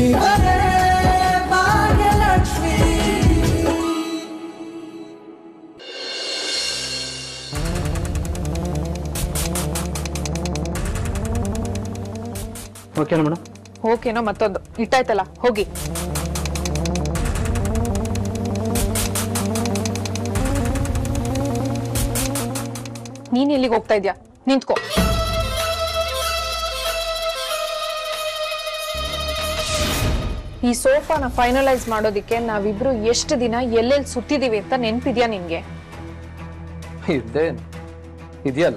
ಜೀವನೇ ಭಾಗ್ಯಲಕ್ಷ್ಮಿ ಓಕೆನಾ ಮೇಡಮ್ ಓಕೆನೋ ಮತ್ತೊಂದು ಇಟ್ಟಾಯ್ತಲ್ಲ ಹೋಗಿ ನೀನ್ ಎಲ್ಲಿಗೆ ಹೋಗ್ತಾ ಇದ್ಯಾ ನಿಂತ್ಕೋ ಈ ಸೋಫಾನ ಫೈನಲೈಸ್ ಮಾಡೋದಿಕ್ಕೆ ನಾವಿಬ್ರು ಎಷ್ಟು ದಿನ ಎಲ್ಲೆಲ್ಲಿ ಸುತ್ತಿದೀವಿ ಅಂತ ನೆನ್ಪಿದ್ಯಾ ನಿನ್ಗೆ ಇದ್ದೇ ಇದೆಯಲ್ಲ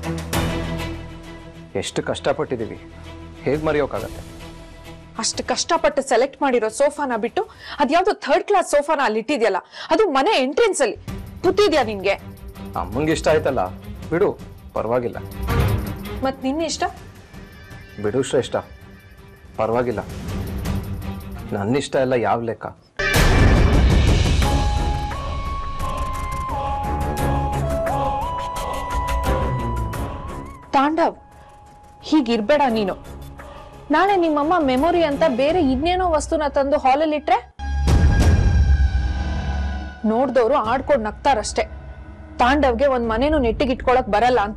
ಎಷ್ಟು ಕಷ್ಟಪಟ್ಟಿದ್ದೀವಿ ಹೇಗೆ ಮರೆಯೋಕ್ಕಾಗತ್ತೆ ಅಷ್ಟು ಕಷ್ಟಪಟ್ಟು ಸೆಲೆಕ್ಟ್ ಮಾಡಿರೋ ಸೋಫಾನ ಬಿಟ್ಟು ಅದ್ಯಾವ್ದೋ ಥರ್ಡ್ ಕ್ಲಾಸ್ ಸೋಫಾನ ಅಲ್ಲಿ ಇಟ್ಟಿದ್ಯಲ್ಲ ಅದು ಮನೆ ಎಂಟ್ರೆನ್ಸ್ ಅಲ್ಲಿ ಗೊತ್ತಿದ್ಯಾ ನಿನ್ಗೆ ಅಮ್ಮಂಗೆ ಇಷ್ಟ ಆಯ್ತಲ್ಲ ಬಿಡು ಪರವಾಗಿಲ್ಲ ಮತ್ ನಿನ್ನ ಇಷ್ಟ ಬಿಡು ಶ್ರೇಷ್ಠ ಪರವಾಗಿಲ್ಲ ನನ್ನಿಷ್ಟ ಎಲ್ಲ ಯಾವ ಲೆಕ್ಕ ತಾಂಡವ್ ಹೀಗಿರ್ಬೇಡ ನೀನು ನಾಳೆ ನಿಮ್ಮಮ್ಮ ಮೆಮೊರಿ ಅಂತ ಬೇರೆ ಇನ್ನೇನೋ ವಸ್ತುನ ತಂದು ಹಾಲಲ್ಲಿ ಇಟ್ರೆ ನೋಡ್ದವ್ರು ಆಡ್ಕೊಂಡ್ ನಗ್ತಾರಷ್ಟೇ ತಾಂಡವ್ಗೆ ಒಂದ್ ಮನೇನು ನೆಟ್ಟಿಗೆ ಇಟ್ಕೊಳಕ್ ಬರಲ್ಲ ಅಂತ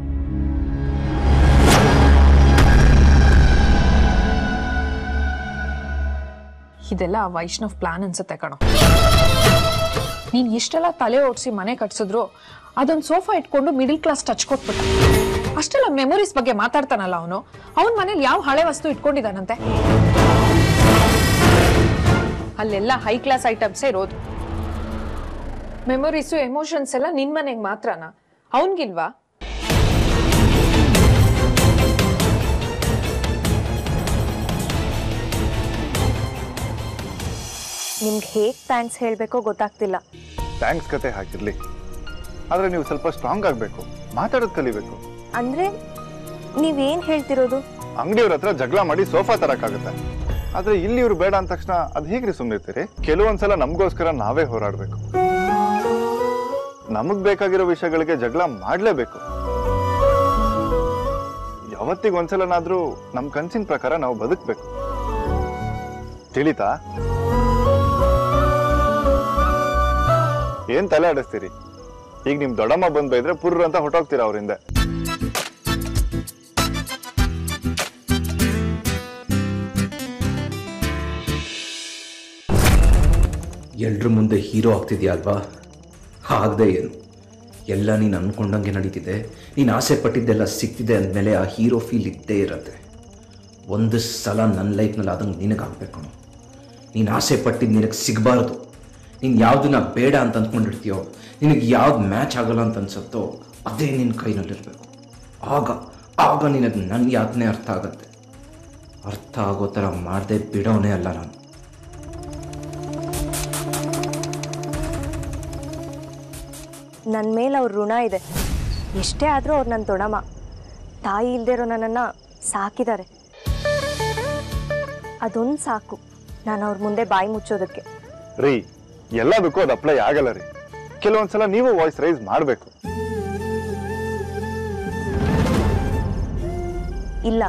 ಇದೆಲ್ಲ ಆ ವೈಷ್ಣವ್ ಪ್ಲಾನ್ ಅನ್ಸುತ್ತೆ ಕಣೋ ನೀನ್ ಇಷ್ಟೆಲ್ಲ ತಲೆ ಓಡಿಸಿ ಮನೆ ಕಟ್ಸಿದ್ರು ಅದೊಂದ್ ಸೋಫಾ ಇಟ್ಕೊಂಡು ಮಿಡಿಲ್ ಕ್ಲಾಸ್ ಟಚ್ ಕೊಟ್ಬಿಟ್ಟ ಅಷ್ಟೆಲ್ಲ ಮೆಮೊರೀಸ್ ಬಗ್ಗೆ ಮಾತಾಡ್ತಾನಲ್ಲ ಅವನು ಅವನ್ ಮನೇಲಿ ಯಾವ ಹಳೆ ವಸ್ತು ಇಟ್ಕೊಂಡಿದಾನಂತೆ ಅಲ್ಲೆಲ್ಲ ಹೈ ಕ್ಲಾಸ್ ಐಟಮ್ಸೇ ಇರೋದು ಮೆಮೊರೀಸು ಎಮೋಷನ್ಸ್ ಎಲ್ಲ ನಿನ್ ಮನೆಗ್ ಮಾತ್ರನಾ ಅವನ್ಗಿಲ್ವಾ ನಿಮ್ಗೆ ಹೇಗೆ ಥ್ಯಾಂಕ್ಸ್ ಹೇಳಬೇಕೋ ಗೊತ್ತಾಗ್ತಿಲ್ಲ ಥ್ಯಾಂಕ್ಸ್ ಕತೆ ಹಾಕಿರ್ಲಿ ಆದ್ರೆ ನೀವು ಸ್ವಲ್ಪ ಸ್ಟ್ರಾಂಗ್ ಆಗಬೇಕು ಮಾತಾಡೋದು ಕಲಿಬೇಕು ಅಂದ್ರೆ ನೀವೇನ್ ಹೇಳ್ತಿರೋದು ಅಂಗಡಿಯವ್ರ ಹತ್ರ ಜಗಳ ಮಾಡಿ ಸೋಫಾ ತರಕ್ಕಾಗುತ್ತೆ ಆದ್ರೆ ಇಲ್ಲಿ ಇವ್ರು ಬೇಡ ಅಂದ ತಕ್ಷಣ ಅದ್ ಹೇಗ್ರಿ ಸುಮ್ಮನಿರ್ತೀರಿ ಕೆಲವೊಂದ್ಸಲ ನಮಗೋಸ್ಕರ ನಾವೇ ಹೋರಾಡ್ಬೇಕು ನಮಗ್ ಬೇಕಾಗಿರೋ ವಿಷಯಗಳಿಗೆ ಜಗಳ ಮಾಡ್ಲೇಬೇಕು ಯಾವತ್ತಿಗೆ ಒಂದ್ಸಲನಾದ್ರೂ ನಮ್ ಕನ್ಸಿನ ಪ್ರಕಾರ ನಾವು ಬದುಕ್ಬೇಕು ತಿಳಿತಾ ಏನ್ ತಲೆ ಆಡಿಸ್ತೀರಿ ಈಗ ನಿಮ್ ದೊಡ್ಡಮ್ಮ ಬಂದ್ ಬೈದ್ರೆ ಪುರ್ರ ಅಂತ ಹೊಟ್ಟೋಗ್ತೀರಾ ಅವ್ರಿಂದ ಎಲ್ರ ಮುಂದೆ ಹೀರೋ ಆಗ್ತಿದ್ಯಾ ಅಲ್ವಾ ಆಗದೆ ಏನು ಎಲ್ಲ ನೀನು ಅನ್ಕೊಂಡಂಗೆ ನಡೀತಿದೆ ನೀನು ಆಸೆ ಪಟ್ಟಿದ್ದೆಲ್ಲ ಸಿಗ್ತಿದೆ ಅಂದಮೇಲೆ ಆ ಹೀರೋ ಫೀಲ್ ಇದ್ದೇ ಇರತ್ತೆ ಒಂದು ಸಲ ನನ್ನ ಲೈಫ್ನಲ್ಲಿ ಆದಂಗೆ ನಿನಗಾಗಬೇಕು ನೀನು ಆಸೆ ಪಟ್ಟಿದ್ದು ನಿನಗೆ ಸಿಗಬಾರ್ದು ನೀನು ಯಾವುದನ್ನ ಬೇಡ ಅಂತ ಅಂದ್ಕೊಂಡಿರ್ತೀಯೋ ನಿನಗೆ ಯಾವ್ದು ಮ್ಯಾಚ್ ಆಗಲ್ಲ ಅಂತ ಅನ್ಸುತ್ತೋ ಅದೇ ನಿನ್ನ ಕೈನಲ್ಲಿರಬೇಕು ಆಗ ಆಗ ನಿನಗೆ ನನ್ನ ಯಾತನೆ ಅರ್ಥ ಆಗತ್ತೆ ಅರ್ಥ ಆಗೋ ಥರ ಮಾಡದೆ ಬಿಡೋನೇ ಅಲ್ಲ ನಾನು ನನ್ನ ಮೇಲೆ ಅವ್ರ ಋಣ ಇದೆ ಎಷ್ಟೇ ಆದರೂ ಅವ್ರು ನನ್ನ ದೊಡಮ್ಮ ತಾಯಿ ಇಲ್ದೇ ಇರೋ ನನ್ನನ್ನು ಸಾಕಿದ್ದಾರೆ ಅದೊಂದು ಸಾಕು ನಾನು ಅವ್ರ ಮುಂದೆ ಬಾಯಿ ಮುಚ್ಚೋದಕ್ಕೆ ರೀ ಎಲ್ಲದಕ್ಕೂ ಅದು ಅಪ್ಲೈ ಆಗಲ್ಲ ರೀ ಕೆಲವೊಂದ್ಸಲ ನೀವು ವಾಯ್ಸ್ ರೈಸ್ ಮಾಡಬೇಕು ಇಲ್ಲ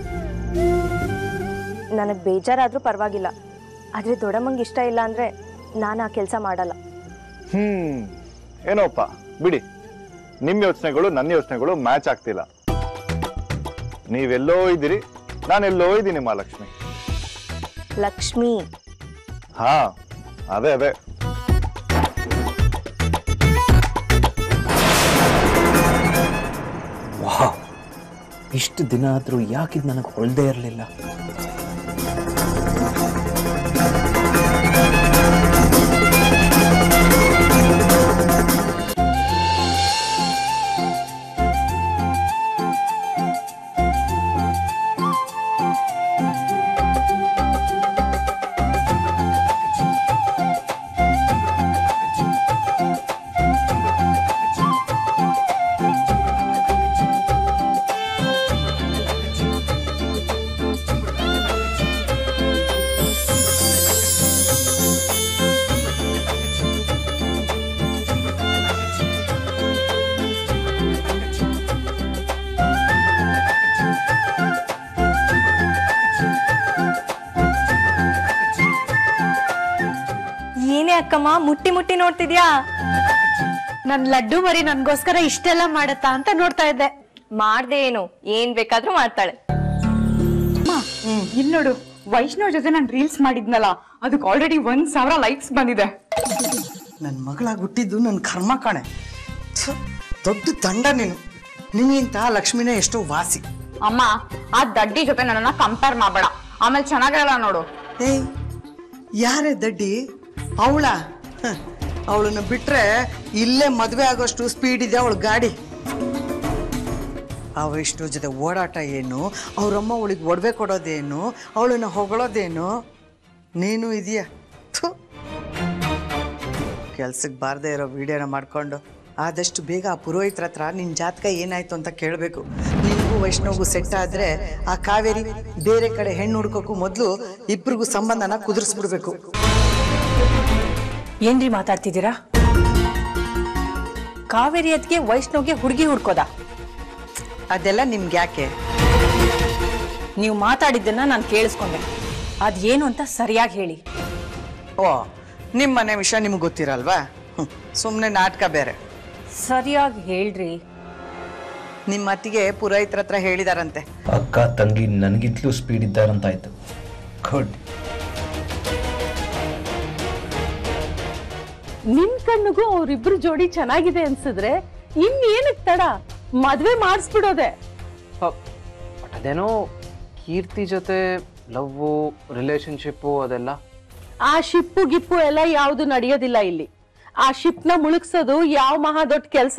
ನನಗೆ ಬೇಜಾರಾದರೂ ಪರವಾಗಿಲ್ಲ ಆದರೆ ದೊಡ್ಡಮ್ಮಂಗೆ ಇಷ್ಟ ಇಲ್ಲ ಅಂದರೆ ನಾನು ಆ ಕೆಲಸ ಮಾಡಲ್ಲ ಹ್ಮ್ ಏನೋಪ್ಪ ಬಿಡಿ ನಿಮ್ ಯೋಚನೆಗಳು ನನ್ನ ಯೋಚನೆಗಳು ಮ್ಯಾಚ್ ಆಗ್ತಿಲ್ಲ ನೀವೆಲ್ಲೋ ಇದ್ದೀರಿ ನಾನೆಲ್ಲೋ ಇದ್ದೀನಿ ಮಹಾಲಕ್ಷ್ಮಿ ಲಕ್ಷ್ಮಿ ಹಾ ಅದೇ ಅದೇ ವಾಹ್ ಇಷ್ಟು ದಿನ ಆದರೂ ಯಾಕಿದ್ ನನಗೆ ಹೊಳ್ದೇ ಇರಲಿಲ್ಲ ಏನೇ ಅಕ್ಕಮ್ಮ ಮುಟ್ಟಿ ಮುಟ್ಟಿ ನೋಡ್ತಿದ್ಯಾ ನನ್ ಲಡ್ಡು ಮರಿ ನನ್ಗೋಸ್ಕರ ಇಷ್ಟೆಲ್ಲ ಮಾಡತ್ತಾ ಅಂತ ನೋಡ್ತಾ ಇದ್ದೆ ಮಾಡ್ದೆ ಏನು ಏನ್ ಬೇಕಾದ್ರೂ ಮಾಡ್ತಾಳೆ ಇಲ್ ನೋಡು ವೈಷ್ಣವ್ ಜೊತೆ ನಾನು ರೀಲ್ಸ್ ಮಾಡಿದ್ನಲ್ಲ ಅದಕ್ಕೆ ಆಲ್ರೆಡಿ ಒಂದ್ ಸಾವಿರ ಲೈಕ್ಸ್ ಬಂದಿದೆ ನನ್ನ ಮಗಳಾಗಿ ಹುಟ್ಟಿದ್ದು ನನ್ನ ಕರ್ಮ ಕಾಣೆ ಛೆ, ದೊಡ್ಡ ದಂಡ ನೀನು ನಿನ್ಗಿಂತ ಲಕ್ಷ್ಮಿನೇ ಎಷ್ಟೋ ವಾಸಿ ಅಮ್ಮ ಆ ದಡ್ಡಿ ಜೊತೆ ನನ್ನನ್ನ ಕಂಪೇರ್ ಮಾಡಬೇಡ ಆಮೇಲೆ ಚೆನ್ನಾಗಿರಲ್ಲ ನೋಡು ಏಯ್ ಯಾರೇ ದಡ್ಡಿ ಅವಳ ಅವಳನ್ನ ಬಿಟ್ರೆ ಇಲ್ಲೇ ಮದುವೆ ಆಗೋಷ್ಟು ಸ್ಪೀಡ್ ಇದೆ ಅವಳ ಗಾಡಿ ಆ ವೈಷ್ಣು ಜೊತೆ ಓಡಾಟ ಏನು ಅವ್ರಮ್ಮ ಅವಳಿಗೆ ಒಡವೆ ಕೊಡೋದೇನು ಅವಳನ್ನ ಹೊಗಳೋದೇನು ನೀನು ಇದೆಯಾ ಕೆಲ್ಸಕ್ಕೆ ಬಾರದೇ ಇರೋ ವಿಡಿಯೋನ ಮಾಡ್ಕೊಂಡು ಆದಷ್ಟು ಬೇಗ ಆ ಪುರೋಹಿತರ ಹತ್ರ ನಿನ್ನ ಜಾತಕ ಏನಾಯ್ತು ಅಂತ ಕೇಳಬೇಕು ನಿನಗೂ ವೈಷ್ಣವ್ಗೂ ಸೆಟ್ ಆದರೆ ಆ ಕಾವೇರಿ ಬೇರೆ ಕಡೆ ಹೆಣ್ಣು ಹುಡ್ಕೋಕ್ಕೂ ಮೊದಲು ಇಬ್ಬರಿಗೂ ಸಂಬಂಧನ ಕುದುರಿಸ್ಬಿಡ್ಬೇಕು ಏನ್ರಿ ಮಾತಾಡ್ತಿದ್ದೀರಾ ಕಾವೇರಿ ಅದ್ಗೆ ವೈಷ್ಣವ್ಗೆ ಹುಡುಗಿ ಹುಡ್ಕೋದ ಅದೆಲ್ಲ ನಿಮ್ಗೆ ಯಾಕೆ ನೀವು ಮಾತಾಡಿದ್ದನ್ನ ನಾನು ಕೇಳಿಸ್ಕೊಂಡೆ ಅದೇನು ಅಂತ ಸರಿಯಾಗಿ ಹೇಳಿ ಓ ನಿಮ್ಮ ಮನೆ ವಿಷಯ ನಿಮ್ಗೆ ಗೊತ್ತಿರಲ್ವಾ ಸುಮ್ಮನೆ ನಾಟಕ ಬೇರೆ ಸರಿಯಾಗಿ ಹೇಳ್ರಿ ನಿಮ್ಮ ಅತ್ತಿಗೆ ಪುರೋಹಿತರ ಹತ್ರ ಹೇಳಿದಾರಂತೆ ಅಕ್ಕ ತಂಗಿ ನನಗಿಂತಲೂ ಸ್ಪೀಡ್ ಇದ್ದಾರಂತಾಯ್ತು ಗುಡ್ ನಿನ್ ಕಣ್ಣಿಗೂ ಅವ್ರಿಬ್ರು ಜೋಡಿ ಚೆನ್ನಾಗಿದೆ ಅನ್ಸಿದ್ರೆ ಇನ್ನೇನಕ್ ತಡ ಮದ್ವೆ ಮಾಡಿಸ್ಬಿಡೋದೆ ಬಟ್ ಅದೇನೋ ಕೀರ್ತಿ ಜೊತೆ ಲವ್ವು ರಿಲೇಶನ್ಶಿಪ್ಪು ಅದೆಲ್ಲ ಆ ಶಿಪ್ಪು ಗಿಪ್ಪು ಎಲ್ಲ ಯಾವ್ದು ನಡೆಯೋದಿಲ್ಲ ಇಲ್ಲಿ ಆ ಶಿಪ್ನ ಮುಳುಗ್ಸೋದು ಯಾವ ಮಹಾ ದೊಡ್ಡ ಕೆಲ್ಸ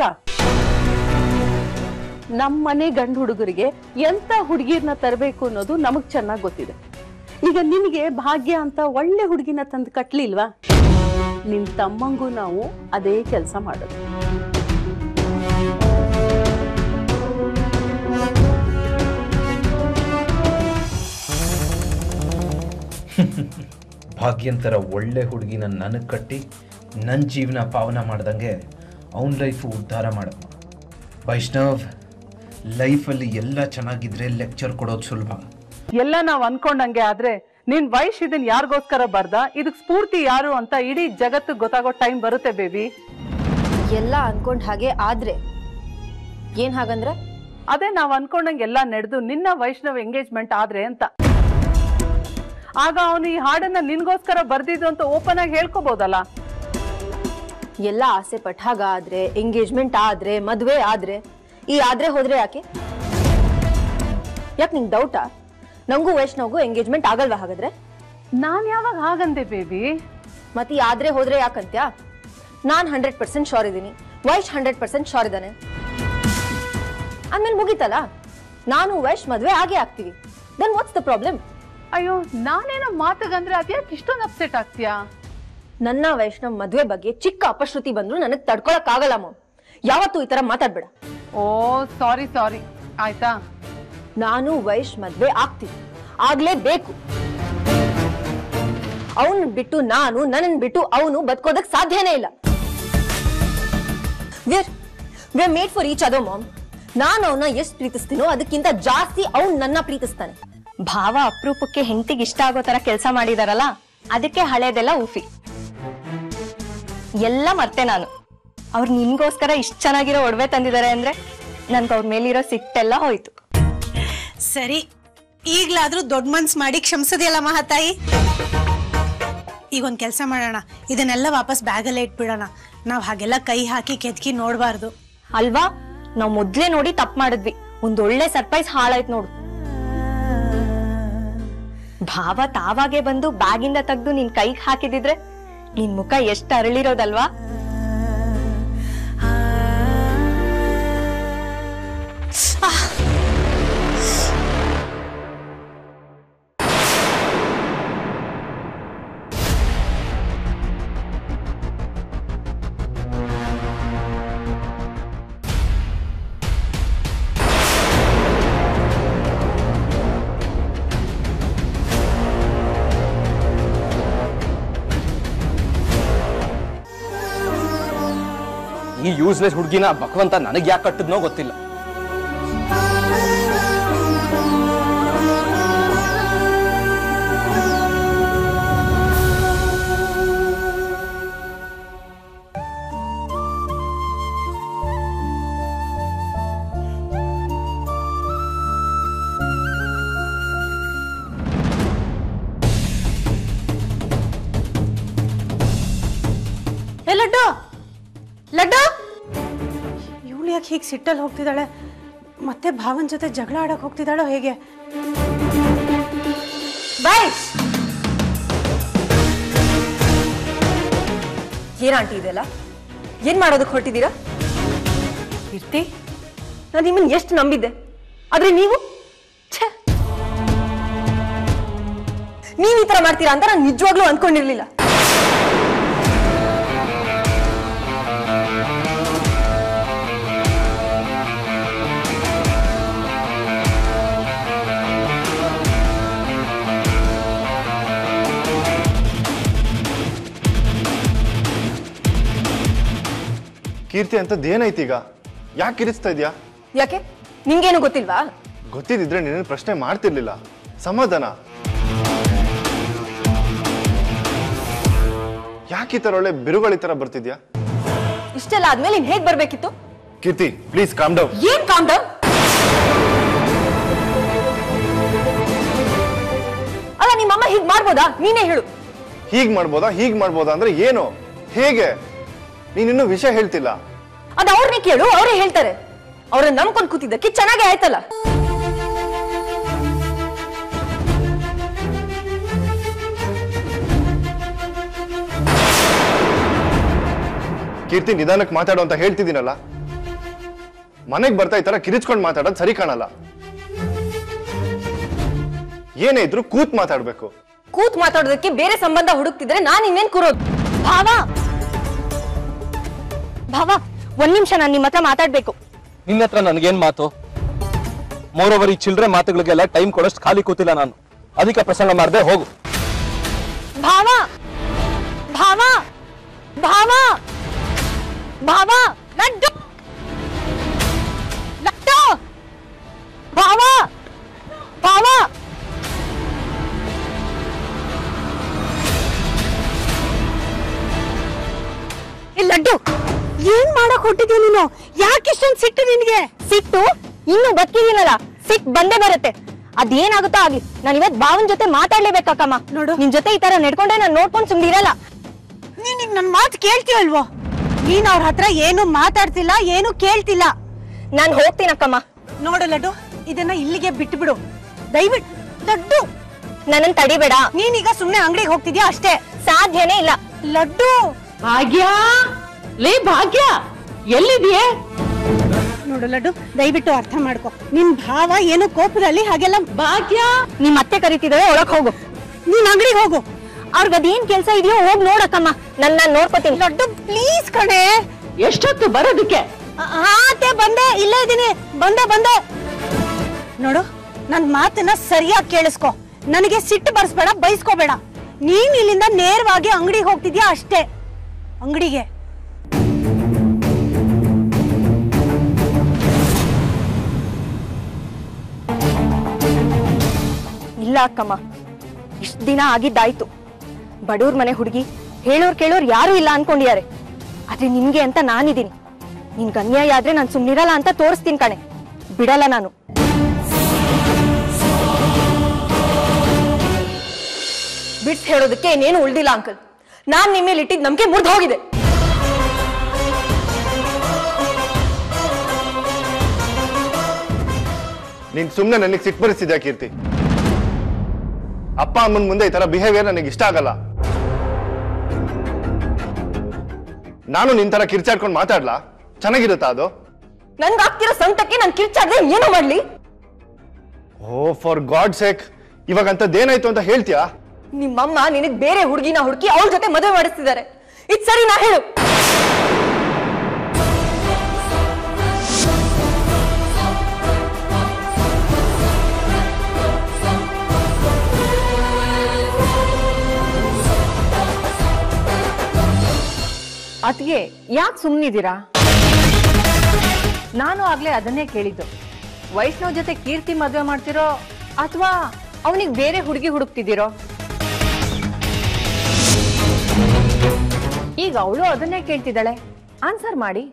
ನಮ್ ಮನೆ ಗಂಡು ಹುಡುಗರಿಗೆ ಎಂತ ಹುಡುಗಿರ್ನ ತರಬೇಕು ಅನ್ನೋದು ನಮಗ್ ಚೆನ್ನಾಗ್ ಗೊತ್ತಿದೆ ಈಗ ನಿನಗೆ ಭಾಗ್ಯ ಅಂತ ಒಳ್ಳೆ ಹುಡುಗಿನ ತಂದು ಕಟ್ಲಿಲ್ವಾ ನಿನ್ ತಮ್ಮಂಗೂ ನಾವು ಅದೇ ಕೆಲಸ ಮಾಡೋದು ಭಾಗ್ಯಂತರ ಒಳ್ಳೆ ಹುಡುಗಿನ ನನಗೆ ಕಟ್ಟಿ ನನ್ನ ಜೀವನ ಪಾವನ ಮಾಡ್ದಂಗೆ ಅವನ ಲೈಫು ಉದ್ಧಾರ ಮಾಡಮ್ಮ ವೈಷ್ಣವ್ ಲೈಫಲ್ಲಿ ಎಲ್ಲ ಚೆನ್ನಾಗಿದ್ರೆ ಲೆಕ್ಚರ್ ಕೊಡೋದು ಸುಲಭ ಎಲ್ಲ ನಾವ್ ಅನ್ಕೊಂಡಂಗೆ ಆದ್ರೆ ನಿನ್ ವಯಸ್ಸು ಇದನ್ ಯಾರಿಗೋಸ್ಕರ ಬರ್ದ ಇದಕ್ ಸ್ಫೂರ್ತಿ ಯಾರು ಅಂತ ಇಡೀ ಜಗತ್ತು ಗೊತ್ತಾಗೋ ಟೈಮ್ ಬರುತ್ತೆ ಬೇಬಿ ಎಲ್ಲ ಅನ್ಕೊಂಡ್ ಹಾಗೆ ಆದ್ರೆ ಏನ್ ಹಾಗಂದ್ರೆ ಅದೇ ನಾವ್ ಅನ್ಕೊಂಡಂಗೆ ಎಲ್ಲ ನಡೆದು ನಿನ್ನ ವೈಷ್ಣವ್ ಎಂಗೇಜ್ಮೆಂಟ್ ಆದ್ರೆ ಅಂತ ಆಗ ಅವನು ಈ ಹಾಡನ್ನ ನಿನ್ಗೋಸ್ಕರ ಬರ್ದಿದ್ದು ಅಂತ ಓಪನ್ ಆಗಿ ಹೇಳ್ಕೋಬಹುದಲ್ಲ ಎಲ್ಲ ಆಸೆ ಪಟ್ಟ ಹಾಗ ಆದ್ರೆ ಎಂಗೇಜ್ಮೆಂಟ್ ಆದ್ರೆ ಮದ್ವೆ ಆದ್ರೆ ಈ ಆದ್ರೆ ಹೋದ್ರೆ ಯಾಕೆ ಯಾಕೆ ನಿಂಗೆ ಡೌಟಾ ನಂಗೂ ವೈಷ್ಣವ್ಗೂ ಎಂಗೇಜ್ಮೆಂಟ್ ಆಗಲ್ವಾ ಹಾಗಾದ್ರೆ ನಾನ್ ಯಾವಾಗ ಹಾಗಂದೆ ಬೇಬಿ ಮತ್ತೆ ಈ ಆದ್ರೆ ಹೋದ್ರೆ ಯಾಕಂತ್ಯ ನಾನ್ ಹಂಡ್ರೆಡ್ ಪರ್ಸೆಂಟ್ ಶೋರ್ ಇದ್ದೀನಿ ವೈಶ್ ಹಂಡ್ರೆಡ್ ಪರ್ಸೆಂಟ್ ಶೋರ್ ಇದ್ದಾನೆ ಆಮೇಲೆ ಮುಗೀತಲ್ಲ ನಾನು ವೈಶ್ ಮದ್ವೆ ಆಗೇ ಆಗ್ತೀವಿ ದೆನ್ ವಾಟ್ಸ್ ದ ಪ್ರಾಬ್ಲಮ್ ಅಯ್ಯೋ ನಾನೇನೋ ಮಾತಗಂದ್ರೆ ಅದ್ಯಾಕೆ ಇಷ್ಟೊಂದು ಅಪ್ಸೆಟ್ ಆಗ್ತೀಯಾ ನನ್ನ ವೈಷ್ಣವ್ ಮದ್ವೆ ಬಗ್ಗೆ ಚಿಕ್ಕ ಅಪಶ್ರುತಿ ಬಂದ್ರು ನನಗ್ ತಡ್ಕೊಳಕ್ ಆಗಲ್ಲ ಮಾಮ್ ಯಾವತ್ತೂ ಈ ತರ ಮಾತಾಡ್ಬೇಡ ಓ ಸಾರಿ ಸಾರಿ ಆಯ್ತಾ ನಾನು ವೈಶ್ ಮದ್ವೆ ಆಗ್ತೀನಿ ಆಗ್ಲೇಬೇಕು ಅವನ್ ಬಿಟ್ಟು ನಾನು ನನ್ನನ್ ಬಿಟ್ಟು ಅವನು ಬದುಕೋದಕ್ ಸಾಧ್ಯನೇ ಇಲ್ಲ we're we made for each other mom ನಾನು ಅವನ ಎಷ್ಟು ಪ್ರೀತಿಸ್ತೀನೋ ಅದಕ್ಕಿಂತ ಜಾಸ್ತಿ ಅವ್ನ್ ನನ್ನ ಪ್ರೀತಿಸ್ತಾನೆ ಭಾವ ಅಪರೂಪಕ್ಕೆ ಹೆಂಡತಿಗೆ ಇಷ್ಟ ಆಗೋ ತರ ಕೆಲಸ ಮಾಡಿದಾರಲ್ಲ ಅದಕ್ಕೆ ಹಳೇದೆಲ್ಲ ಉಫಿ ಎಲ್ಲ ಮರ್ತೆ ನಾನು ಅವ್ರು ನಿನ್ಗೋಸ್ಕರ ಇಷ್ಟ ಚೆನ್ನಾಗಿರೋ ಒಡವೆ ತಂದಿದ್ದಾರೆ ಅಂದ್ರೆ ನನ್ಗೆ ಅವ್ರ ಮೇಲಿರೋ ಸಿಟ್ಟೆಲ್ಲ ಹೋಯ್ತು ಸರಿ ಈಗ್ಲಾದ್ರೂ ದೊಡ್ಡ ಮನ್ಸ್ ಮಾಡಿ ಕ್ಷಮಿಸೋದಿಲ್ಲ ಮಹಾತಾಯಿ ಈಗ ಒಂದ್ ಕೆಲಸ ಮಾಡೋಣ ಇದನ್ನೆಲ್ಲ ವಾಪಸ್ ಬ್ಯಾಗಲ್ಲೇ ಇಟ್ಬಿಡೋಣ ನಾವ್ ಹಾಗೆಲ್ಲ ಕೈ ಹಾಕಿ ಕೆದ್ಕಿ ನೋಡ್ಬಾರ್ದು ಅಲ್ವಾ ನಾವ್ ಮೊದ್ಲೇ ನೋಡಿ ತಪ್ಪು ಮಾಡಿದ್ವಿ ಒಂದೊಳ್ಳೆ ಸರ್ಪ್ರೈಸ್ ಹಾಳಾಯ್ತು ನೋಡು ಭಾವ ತಾವಾಗೆ ಬಂದು ಬ್ಯಾಗಿಂದ ತೆಗ್ದು ನಿನ್ ಕೈಗೆ ಹಾಕಿದಿದ್ರೆ ನಿನ್ ಮುಖ ಎಷ್ಟು ಅರಳಿರೋದಲ್ವಾ ಈ ಯೂಸ್ಲೆಸ್ ಹುಡುಗಿನ ಭಗವಂತ ನನಗೆ ಯಾಕೆ ಕಟ್ಟಿದ್ನೋ ಗೊತ್ತಿಲ್ಲ ಲಡ್ಡು ಇವಳು ಯಾಕೆ ಹೀಗೆ ಸಿಟ್ಟಲ್ಲಿ ಹೋಗ್ತಿದ್ದಾಳೆ ಮತ್ತೆ ಭಾವನ್ ಜೊತೆ ಜಗಳ ಆಡಕ್ ಹೋಗ್ತಿದ್ದಾಳೋ ಹೇಗೆ ಬಾಯ್ ಏನ್ ಆಂಟಿ ಇದೆಲ್ಲ ಏನ್ ಮಾಡೋದಕ್ಕೆ ಹೊರಟಿದ್ದೀರಾ ಕೀರ್ತಿ ನಾನು ನಿಮ್ಮನ್ನ ಎಷ್ಟು ನಂಬಿದ್ದೆ ಆದ್ರೆ ನೀವು ಛೆ! ನೀವ್ ಈ ತರ ಮಾಡ್ತೀರಾ ಅಂತ ನಾನು ನಿಜವಾಗ್ಲೂ ಅನ್ಕೊಂಡಿರ್ಲಿಲ್ಲ ಕೀರ್ತಿ ಅಂತದ್ದು ಏನೈತಿ ಈಗ ಯಾಕೆ ಕಿರಿಸ್ತಾ ಇದೆಯಾ ಯಾಕೆ ನಿಂಗೇನು ಗೊತ್ತಿಲ್ವಾ ಗೊತ್ತಿದ್ದಿದ್ರೆ ನೀನೇನು ಪ್ರಶ್ನೆ ಮಾಡ್ತಿರ್ಲಿಲ್ಲ ಸಮಾಧಾನ ಯಾಕೆ ಈ ಥರ ಒಳ್ಳೆ ಬಿರುಗಾಳಿ ಥರ ಬರ್ತಿದ್ಯಾ ಇಷ್ಟೆಲ್ಲ ಆದ್ಮೇಲೆ ಇನ್ ಹೇಗ್ ಬರ್ಬೇಕಿತ್ತು ಕೀರ್ತಿ ಪ್ಲೀಸ್ ಕಾಮ್ ಡೌನ್ ಏನ್ ಕಾಮ್ ಡೌನ್ ಅಲ್ಲ ನಿಮ್ಮಮ್ಮ ಹೀಗ್ ಮಾಡ್ಬೋದಾ ನೀನೇ ಹೇಳು ಹೀಗ್ ಮಾಡ್ಬೋದಾ ಹೀಗ್ ಮಾಡ್ಬೋದಾ ಅಂದ್ರೆ ಏನು ಹೇಗೆ ನೀನಿನ್ನೂ ವಿಷಯ ಹೇಳ್ತಿಲ್ಲ ಅದ್ ಅವ್ರನ್ನೇ ಕೇಳು ಅವರೇ ಹೇಳ್ತಾರೆ ಅವ್ರನ್ನ ನಂಬ್ಕೊಂಡ್ ಕೂತಿದ್ದಕ್ಕೆ ಚೆನ್ನಾಗೇ ಆಯ್ತಲ್ಲ ಕೀರ್ತಿ ನಿಧಾನಕ್ಕೆ ಮಾತಾಡು ಅಂತ ಹೇಳ್ತಿದ್ದೀನಲ್ಲ ಮನೆಗೆ ಬರ್ತಾ ಈ ತರ ಕಿರಿಚ್ಕೊಂಡು ಮಾತಾಡೋದು ಸರಿ ಕಾಣಲ್ಲ ಏನೇ ಇದ್ರು ಕೂತ್ ಮಾತಾಡ್ಬೇಕು ಕೂತ್ ಮಾತಾಡೋದಕ್ಕೆ ಬೇರೆ ಸಂಬಂಧ ಹುಡುಕ್ತಿದ್ರೆ ನಾನ್ ಇನ್ನೇನ್ ಕೂರೋದು ಭಾವ ಭಾವ ಒಂದ್ ನಿಮಿಷ ನಾನ್ ನಿಮ್ ಹತ್ರ ಮಾತಾಡ್ಬೇಕು ನಿನ್ನ ಹತ್ರ ನನ್ಗೇನ್ ಮಾತು ಮೋರೋವರ್ ಈ ಚಿಲ್ಡ್ರೆ ಮಾತುಗಳಿಗೆಲ್ಲ ಟೈಮ್ ಕೊಡೋಷ್ಟು ಖಾಲಿ ಕೂತಿಲ್ಲ ನಾನು ಅದಕ್ಕೆ ಪ್ರಸಂಗ ಮಾಡದೆ ಹೋಗು ಭಾವ ಭಾವ ಭಾವ ಭಾವ ಲಡ್ಡು ಲಡ್ಡು ಭಾವ ಭಾವ ಏ ಲಡ್ಡು ಏನ್ ಮಾಡಕ್ ಹೊಟ್ಟಿದ್ಯಾ ನೀನು ಯಾಕೆ ಇಷ್ಟೊಂದು ಸಿಟ್ಟು ನಿನ್ಗೆ ಸಿಟ್ಟು ಇನ್ನು ಬದುಕಿದೀನಲ್ಲ ಸಿಟ್ ಬಂದೇ ಬರುತ್ತೆ ಅದೇನಾಗುತ್ತೋ ಆಗ್ಲಿ ನಾನು ಇವತ್ ಭಾವನ್ ಜೊತೆ ಮಾತಾಡ್ಲೇಬೇಕಕ್ಕಮ್ಮ ನೋಡು. ನಿನ್ ಜೊತೆ ಈ ತರ ನಡ್ಕೊಂಡೆ ನಾನು ನೋಡ್ಕೊಂಡ್ ಸುಮ್ನಿರಲ್ಲ ನೀನ್ ಈಗ ನನ್ ಮಾತು ಕೇಳ್ತೀಯಲ್ವೋ ನೀನ್ ಅವ್ರ ಹತ್ರ ಏನು ಮಾತಾಡ್ತಿಲ್ಲ ಏನು ಕೇಳ್ತಿಲ್ಲ ನಾನ್ ಹೋಗ್ತೀನಕ್ಕಮ್ಮ ನೋಡು ಲಡ್ಡು ಇದನ್ನ ಇಲ್ಲಿಗೆ ಬಿಟ್ಟು ಬಿಡು ದಯವಿಟ್ಟು ಲಡ್ಡು ನನ್ನನ್ ತಡಿಬೇಡ ನೀನೀಗ ಸುಮ್ನೆ ಅಂಗಡಿಗೆ ಹೋಗ್ತಿದ್ಯಾ ಅಷ್ಟೇ ಸಾಧ್ಯನೇ ಇಲ್ಲ ಲಡ್ಡು ಭಾಗ್ಯ ಲೇ ಭಾಗ್ಯ ಎಲ್ಲಿದ್ಯೆ ನೋಡು ಲಡ್ಡು ದಯವಿಟ್ಟು ಅರ್ಥ ಮಾಡ್ಕೊ ನಿಮ್ ಭಾವ ಏನು ಕೋಪದಲ್ಲಿ ಹಾಗೆಲ್ಲ ಭಾಗ್ಯ ನಿಮ್ ಅತ್ತೆ ಕರಿತಿದ್ರೆ ಒಳಗ್ ಹೋಗು ನೀನ್ ಅಂಗಡಿಗೆ ಹೋಗು ಅವ್ರಿಗೆ ಅದೇನ್ ಕೆಲ್ಸ ಇದೆಯೋ ಹೋಗ್ ನೋಡಕ್ಕಮ್ಮ ನನ್ ನಾನ್ ನೋಡ್ಕೋತೀನಿ ಲಡ್ಡು ಪ್ಲೀಸ್ ಕಣೆ ಎಷ್ಟೊತ್ತು ಬರೋದಕ್ಕೆ ಹಾ ಅತ್ತೆ ಬಂದೆ ಇಲ್ಲೇ ಇದೀನಿ ಬಂದೆ ಬಂದೆ ನೋಡು ನನ್ ಮಾತನ್ನ ಸರಿಯಾಗಿ ಕೇಳಿಸ್ಕೊ ನನಗೆ ಸಿಟ್ಟು ಬರ್ಸ್ಬೇಡ ಬೈಸ್ಕೋಬೇಡ ನೀನ್ ಇಲ್ಲಿಂದ ನೇರವಾಗಿ ಅಂಗಡಿಗೆ ಹೋಗ್ತಿದ್ಯಾ ಅಷ್ಟೇ ಅಂಗಡಿಗೆ ಇಲ್ಲ ಅಕ್ಕಮ್ಮ ಇಷ್ಟ ದಿನ ಆಗಿದ್ದಾಯ್ತು ಬಡವ್ರ ಮನೆ ಹುಡುಗಿ ಹೇಳೋರ್ ಕೇಳೋರ್ ಯಾರು ಇಲ್ಲ ಅನ್ಕೊಂಡಿದ್ದಾರೆ ಆದ್ರೆ ನಿನ್ಗೆ ಅಂತ ನಾನಿದ್ದೀನಿ ನಿನ್ಗೆ ಅನ್ಯಾಯ ಆದ್ರೆ ನಾನು ಸುಮ್ನಿರಲ್ಲ ಅಂತ ತೋರಿಸ್ತೀನಿ ಕಣೆ ಬಿಡಲ್ಲ ನಾನು ಬಿಡ್ಸ್ ಹೇಳೋದಕ್ಕೆ ಇನ್ನೇನು ಉಳ್ದಿಲ್ಲ ಅಂಕಲ್ ನಾನ್ ನಿಮ್ಮ ಮೇಲೆ ಇಟ್ಟಿದ್ ನಂಬಿಕೆ ಮುರಿದು ಹೋಗಿದೆ ನೀನ್ ಸುಮ್ನೆ ನನಗೆ ಸಿಟ್ಟು ಬರಿಸ್ತಿದ್ಯಾ ಕೀರ್ತಿ ಅಪ್ಪ ಅಮ್ಮನ ಮುಂದೆ ಈ ತರ ಬಿಹೇವಿಯರ್ ನನಗೆ ಇಷ್ಟ ಆಗಲ್ಲ ನಾನು ನಿನ್ ತರ ಕಿರ್ಚಾಡ್ಕೊಂಡು ಮಾತಾಡ್ಲಾ ಚೆನ್ನಾಗಿರುತ್ತಾ ಅದು ನನ್ಗಾಗ್ತಿರೋ ಸಂಕಟಕ್ಕೆ ನಾನು ಕಿರ್ಚಾಡ್ದೆ ಏನು ಮಾಡ್ಲಿ ಓ ಫಾರ್ ಗಾಡ್ ಸೇಕ್ ಇವಾಗ ಅಂತದ್ದೇನಾಯ್ತು ಅಂತ ಹೇಳ್ತೀಯಾ ನಿಮ್ಮಮ್ಮ ನಿನಗ್ ಬೇರೆ ಹುಡುಗಿನ ಹುಡುಕಿ ಅವ್ರ ಜೊತೆ ಮದುವೆ ಮಾಡಿಸ್ತಿದ್ದಾರೆ ಇದ್ ಸರಿ ನಾ ಹೇಳು ಅದ್ಗೆ ಯಾಕೆ ಸುಮ್ಮನಿದ್ದೀರಾ ನಾನು ಆಗ್ಲೇ ಅದನ್ನೇ ಕೇಳಿದ್ದು ವೈಷ್ಣವ್ ಜೊತೆ ಕೀರ್ತಿ ಮದುವೆ ಮಾಡ್ತಿರೋ ಅಥವಾ ಅವನಿಗೆ ಬೇರೆ ಹುಡುಗಿ ಹುಡುಕ್ತಿದ್ದೀರೋ ಈಗ ಅವಳು ಅದನ್ನೇ ಕೇಳ್ತಿದ್ದಾಳೆ ಆನ್ಸರ್ ಮಾಡಿ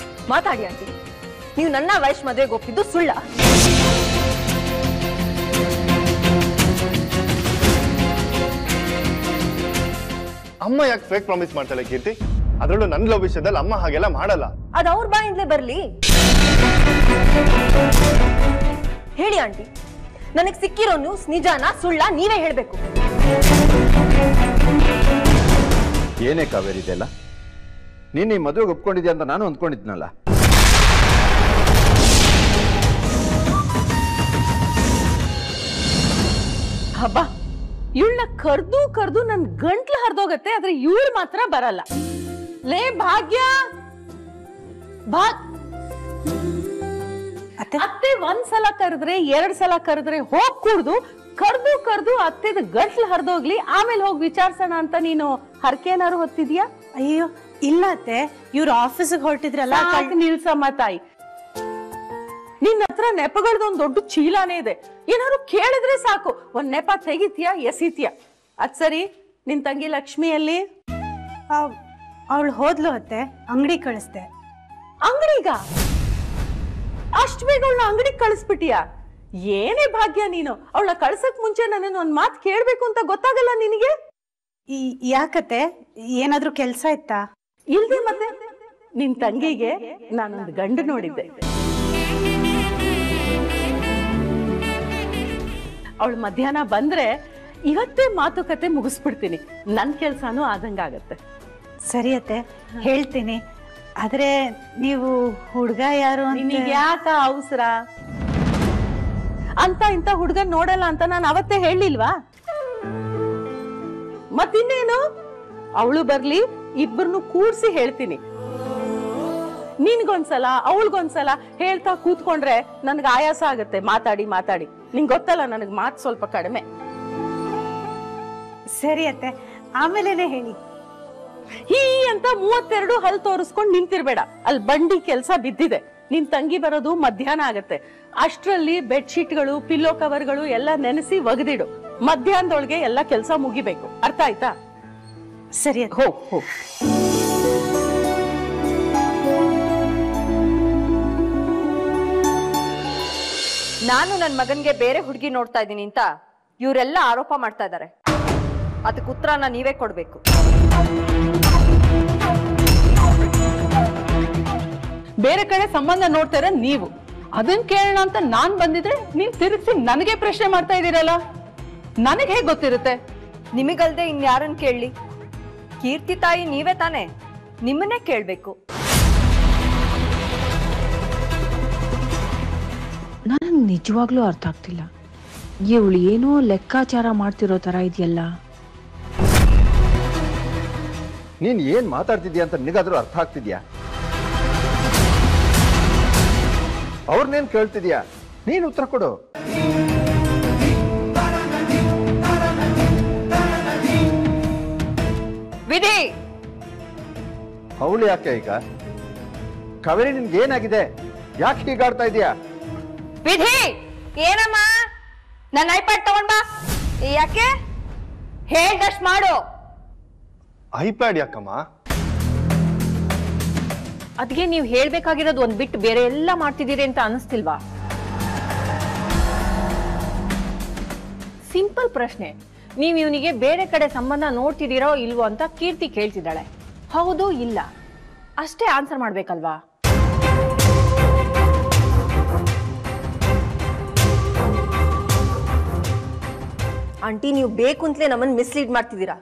ಮಾತಾಡಿ ಆಂಟಿ ನೀವು ನನ್ನ ವಯಸ್ಸು ಮದುವೆಗೆ ಹೋಗ್ತಿದ್ದು ಸುಳ್ಳ ಅಮ್ಮ ಯಾಕೆ ಫೇಕ್ ಪ್ರಾಮಿಸ್ ಮಾಡ್ತಾಳೆ ಕೀರ್ತಿ ಅದರಲ್ಲೂ ನನ್ನ ಲವ್ ವಿಷಯದಲ್ಲಿ ಅಮ್ಮ ಹಾಗೆಲ್ಲ ಮಾಡಲ್ಲ ಅದು ಅವ್ರ ಬಾಯಿಂದಲೇ ಬರಲಿ ಹೇಳಿ ಆಂಟಿ ನನಗೆ ಸಿಕ್ಕಿರೋ ನ್ಯೂಸ್ ನಿಜಾನ ಸುಳ್ಳ ನೀವೇ ಹೇಳ್ಬೇಕು ಏನೇ ಕಾವೇರಿ ಇದೆಲ್ಲ ನೀನು ಈ ಮದುವೆಗೆ ಒಪ್ಕೊಂಡಿದ್ಯಾ ಅಂತ ನಾನು ಅಂದ್ಕೊಂಡಿದ್ನಲ್ಲ ಹಬ್ಬ ಇವಳನ್ನ ಕರ್ದು ಕರ್ದು ನನ್ ಗಂಟ್ಲು ಹರಿದೋಗತ್ತೆ ಆದ್ರೆ ಇವಳು ಮಾತ್ರ ಬರಲ್ಲ ಲೇ ಭಾಗ್ಯ ಭಾಗ್ ಅತ್ತೆ ಒಂದ್ ಸಲ ಕರೆದ್ರೆ ಎರಡ್ ಸಲ ಕರೆದ್ರೆ ಹೋಗ್ ಕೂಡ್ದು ಕರ್ದು ಕರ್ದು ಅತ್ತೆದ ಗಂಟ್ಲು ಹರಿದೋಗ್ಲಿ ಆಮೇಲೆ ಹೋಗಿ ವಿಚಾರ್ಸೋಣ ಅಂತ ನೀನು ಹರಕೆನಾರು ಹೊತ್ತಿದ್ಯಾ ಅಯ್ಯೋ ಇಲ್ಲ ಅತ್ತೆ ಇವ್ರು ಆಫೀಸಿಗೆ ಹೊರಟಿದ್ರಲ್ಲ ಸಾಕ್ ನಿಲ್ಸಮ್ಮ ತಾಯಿ ನಿನ್ನ ಹತ್ರ ನೆಪಗಳದೊಂದ್ ದೊಡ್ಡ ಚೀಲಾನೇ ಇದೆ ಏನಾದ್ರು ಕೇಳಿದ್ರೆ ಸಾಕು ಒಂದ್ ನೆಪ ತೆಗಿತೀಯಾ ಎಸಿತೀಯ ಅದ್ ಸರಿ ನಿನ್ ತಂಗಿ ಲಕ್ಷ್ಮಿಯಲ್ಲಿ ಅವಳು ಹೋದ್ಲು ಅತ್ತೆ ಅಂಗಡಿ ಕಳಿಸ್ದೆ ಅಂಗಡಿಗ ಅಷ್ಟ್ ಬೇಗ ಅವಳನ್ನ ಅಂಗಡಿಗೆ ಕಳಿಸ್ಬಿಟ್ಟಿಯಾ ಏನೇ ಭಾಗ್ಯ ನೀನು ಅವಳನ್ನ ಕಳ್ಸಕ್ ಮುಂಚೆ ನನ್ನ ಒಂದ್ ಮಾತ್ ಕೇಳ್ಬೇಕು ಅಂತ ಗೊತ್ತಾಗಲ್ಲ ನಿನಗೆ ಈ ಯಾಕತ್ತೆ ಏನಾದ್ರೂ ಕೆಲ್ಸ ಇತ್ತಾ ಇಲ್ದೆ ಮತ್ತೆ ನಿನ್ ತಂಗಿಗೆ ನಾನೊಂದು ಗಂಡು ನೋಡಿದ್ದೆ ಅವಳು ಮಧ್ಯಾಹ್ನ ಬಂದ್ರೆ ಇವತ್ತೇ ಮಾತುಕತೆ ಮುಗಿಸ್ಬಿಡ್ತೀನಿ ನನ್ ಕೆಲ್ಸಾನು ಆದಂಗಾಗತ್ತೆ ಸರಿ ಅತ್ತೆ ಹೇಳ್ತೀನಿ ಆದ್ರೆ ನೀವು ಹುಡುಗ ಯಾರು ಅಂತ ನಿನಗೆ ಯಾಕ ಅವಸರ ಅಂತ ಇಂತ ಹುಡ್ಗನ್ ನೋಡಲ್ಲ ಅಂತ ನಾನು ಅವತ್ತೇ ಹೇಳಿಲ್ವಾ ಮತ್ತಿನ್ನೇನು ಅವಳು ಬರ್ಲಿ ಇಬ್ಬರನ್ನು ಕೂಡ್ಸಿ ಹೇಳ್ತೀನಿ ನಿನ್ಗೊಂದ್ಸಲ ಅವಳಿಗೊಂದ್ಸಲ ಹೇಳ್ತಾ ಕೂತ್ಕೊಂಡ್ರೆ ನನ್ಗೆ ಆಯಾಸ ಆಗತ್ತೆ ಮಾತಾಡಿ ಮಾತಾಡಿ ನಿಂಗ್ ಗೊತ್ತಲ್ಲ ನನಗ್ ಮಾತ್ ಸ್ವಲ್ಪ ಕಡಿಮೆ ಸರಿ ಅತ್ತೆ ಆಮೇಲೆನೆ ಹೇಳಿ ಹೀ ಅಂತ ಮೂವತ್ತೆರಡು ಹಲ್ ತೋರಿಸ್ಕೊಂಡ್ ನಿಂತಿರ್ಬೇಡ ಅಲ್ಲಿ ಬಂಡಿ ಕೆಲ್ಸ ಬಿದ್ದಿದೆ ನಿನ್ ತಂಗಿ ಬರೋದು ಮಧ್ಯಾಹ್ನ ಆಗತ್ತೆ ಅಷ್ಟ್ರಲ್ಲಿ ಬೆಡ್ಶೀಟ್ಗಳು ಪಿಲ್ಲೋ ಕವರ್ಗಳು ಎಲ್ಲ ನೆನೆಸಿ ಒಗೆದಿಡು ಮಧ್ಯಾಹ್ನದೊಳಗೆ ಎಲ್ಲ ಕೆಲಸ ಮುಗಿಬೇಕು ಅರ್ಥ ಆಯ್ತಾ ಸರಿ ಹೋಗ್ ಹೋಗ್ ನಾನು ನನ್ನ ಮಗನ್ಗೆ ಬೇರೆ ಹುಡುಗಿ ನೋಡ್ತಾ ಇದ್ದೀನಿ ಅಂತ ಇವರೆಲ್ಲ ಆರೋಪ ಮಾಡ್ತಾ ಇದ್ದಾರೆ ಅದಕ್ಕೆ ಉತ್ತರನ ನೀವೇ ಕೊಡ್ಬೇಕು ಬೇರೆ ಕಡೆ ಸಂಬಂಧ ನೋಡ್ತಾರೆ ನೀವು ಅದನ್ ಕೇಳೋಣ ಅಂತ ನಾನ್ ಬಂದಿದ್ರೆ ನೀವ್ ತಿರುಗಿಸಿ ನನಗೆ ಪ್ರಶ್ನೆ ಮಾಡ್ತಾ ಇದೀರಲ್ಲ ನನಗೆ ಹೇಗ್ ಗೊತ್ತಿರುತ್ತೆ ನಿಮಗಲ್ದೆ ಇನ್ಯಾರನ್ ಕೇಳಲಿ ಕೀರ್ತಿ ತಾಯಿ ನೀವೇ ತಾನೇ ನಿಮ್ಮನ್ನೇ ಕೇಳ್ಬೇಕು ನನಗೆ ನಿಜವಾಗ್ಲೂ ಅರ್ಥ ಆಗ್ತಿಲ್ಲ ಇವಳು ಏನೋ ಲೆಕ್ಕಾಚಾರ ಮಾಡ್ತಿರೋ ತರ ಇದೆಯಲ್ಲ ನೀನ್ ಏನ್ ಮಾತಾಡ್ತಿದ್ಯಾ ಅಂತ ನಿನಗಾದ್ರೂ ಅರ್ಥ ಆಗ್ತಿದ್ಯಾ ಅವ್ರನ್ನೇನ್ ಕೇಳ್ತಿದ್ಯಾ ನೀನ್ ಉತ್ತರ ಕೊಡು ವಿಧಿ ಅವಳು ಯಾಕೆ ಈಗ ಕಾವೇರಿ ನಿನ್ಗೆ ಏನಾಗಿದೆ ಯಾಕೆ ಹೀಗಾಡ್ತಾ ಇದೀಯಾ ವಿಧಿ ಏನಮ್ಮ ನನ್ನ ಐಪ್ಯಾಡ್ ತಗೊಂಡ್ ಬಾ ಯಾಕೆ ಹೇಳ್ದಷ್ಟ್ ಮಾಡು ಐಪ್ಯಾಡ್ ಯಾಕಮ್ಮ ಅದ್ಗೆ ನೀವು ಹೇಳ್ಬೇಕಾಗಿರೋದು ಒಂದ್ ಬಿಟ್ಟು ಬೇರೆ ಎಲ್ಲ ಮಾಡ್ತಿದ್ದೀರಿ ಅಂತ ಅನಿಸ್ತಿಲ್ವಾ ಸಿಂಪಲ್ ಪ್ರಶ್ನೆ ನೀವು ಇವನಿಗೆ ಬೇರೆ ಕಡೆ ಸಂಬಂಧ ನೋಡ್ತಿದ್ದೀರೋ ಇಲ್ವೋ ಅಂತ ಕೀರ್ತಿ ಕೇಳ್ತಿದ್ದಾಳೆ ಹೌದು ಇಲ್ಲ ಅಷ್ಟೇ ಆನ್ಸರ್ ಮಾಡ್ಬೇಕಲ್ವಾ ಆಂಟಿ ನೀವು ಬೇಕು ಅಂತಲೇ ನಮ್ಮನ್ನ ಮಿಸ್ಲೀಡ್ ಮಾಡ್ತಿದ್ದೀರಾ